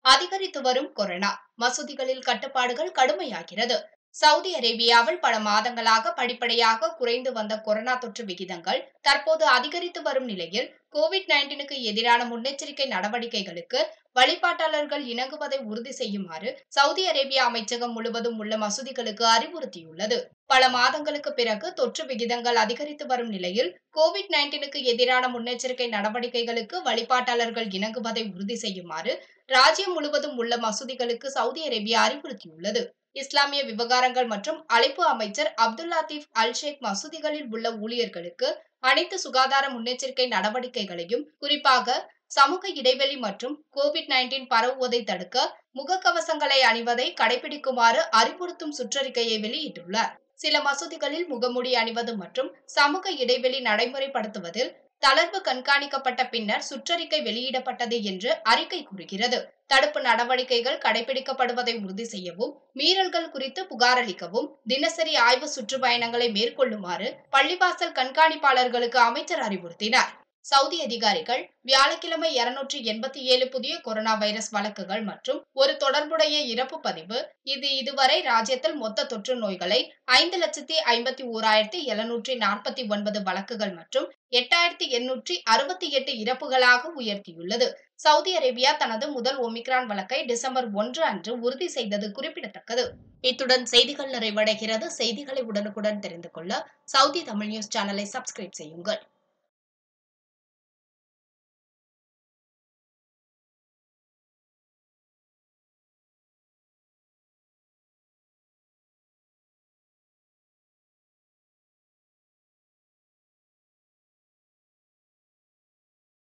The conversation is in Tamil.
அதிகரித்து வரும் கொரோனா மசூதிகளில் கட்டுப்பாடுகள் கடுமையாகிறது சவுதி அரேபியாவில் பல மாதங்களாக படிப்படியாக குறைந்து வந்த கொரோனா தொற்று விகிதங்கள் தற்போது அதிகரித்து வரும் நிலையில் கோவிட் நைன்டீனுக்கு எதிரான முன்னெச்சரிக்கை நடவடிக்கைகளுக்கு வழிபாட்டாளர்கள் இணங்குவதை உறுதி செய்யுமாறு சவுதி அரேபியா அமைச்சகம் முழுவதும் உள்ள மசூதிகளுக்கு அறிவுறுத்தியுள்ளது பல மாதங்களுக்கு பிறகு தொற்று விகிதங்கள் அதிகரித்து வரும் நிலையில் கோவிட் நைன்டீனுக்கு எதிரான முன்னெச்சரிக்கை நடவடிக்கைகளுக்கு வழிபாட்டாளர்கள் இணங்குவதை உறுதி செய்யுமாறு ராஜ்யம் முழுவதும் உள்ள மசூதிகளுக்கு சவுதி அரேபியா அறிவுறுத்தியுள்ளது இஸ்லாமிய விவகாரங்கள் மற்றும் அழைப்பு அமைச்சர் அப்துல் லத்தீப் அல் ஷேக் மசூதிகளில் உள்ள ஊழியர்களுக்கு அனைத்து சுகாதார முன்னெச்சரிக்கை நடவடிக்கைகளையும் குறிப்பாக சமூக இடைவெளி மற்றும் கோவிட் நைன்டீன் பரவுவதை தடுக்க முகக்கவசங்களை அணிவதை கடைபிடிக்குமாறு அறிவுறுத்தும் சுற்றறிக்கையை வெளியிட்டுள்ளார் சில மசூதிகளில் முகமூடி அணிவது மற்றும் சமூக இடைவெளி நடைமுறைப்படுத்துவதில் தளர்வு கண்காணிக்கப்பட்ட பின்னர் சுற்றறிக்கை வெளியிடப்பட்டது என்று அறிக்கை கூறுகிறது தடுப்பு நடவடிக்கைகள் கடைபிடிக்கப்படுவதை உறுதி செய்யவும் மீறல்கள் குறித்து புகாரளிக்கவும் தினசரி ஆய்வு சுற்றுப்பயணங்களை மேற்கொள்ளுமாறு பள்ளிவாசல் கண்காணிப்பாளர்களுக்கு அமைச்சர் அறிவுறுத்தினார் சவுதி அதிகாரிகள் வியாழக்கிழமை இருநூற்றி எண்பத்தி ஏழு புதிய கொரோனா வைரஸ் வழக்குகள் மற்றும் ஒரு தொடர்புடைய இறப்பு பதிவு இது இதுவரை ராஜ்யத்தில் மொத்த தொற்று நோய்களை ஐந்து லட்சத்தி ஐம்பத்தி ஓராயிரத்தி எழுநூற்றி நாற்பத்தி ஒன்பது வழக்குகள் மற்றும் எட்டாயிரத்தி எண்ணூற்றி அறுபத்தி எட்டு இறப்புகளாக உயர்த்தியுள்ளது சவுதி அரேபியா தனது முதல் ஒமிக்ரான் வழக்கை டிசம்பர் ஒன்று அன்று உறுதி செய்தது குறிப்பிடத்தக்கது இத்துடன் செய்திகள் நிறைவடைகிறது செய்திகளை உடனுக்குடன் தெரிந்து கொள்ள சவுதி தமிழ் நியூஸ் சேனலை சப்ஸ்கிரைப் செய்யுங்கள்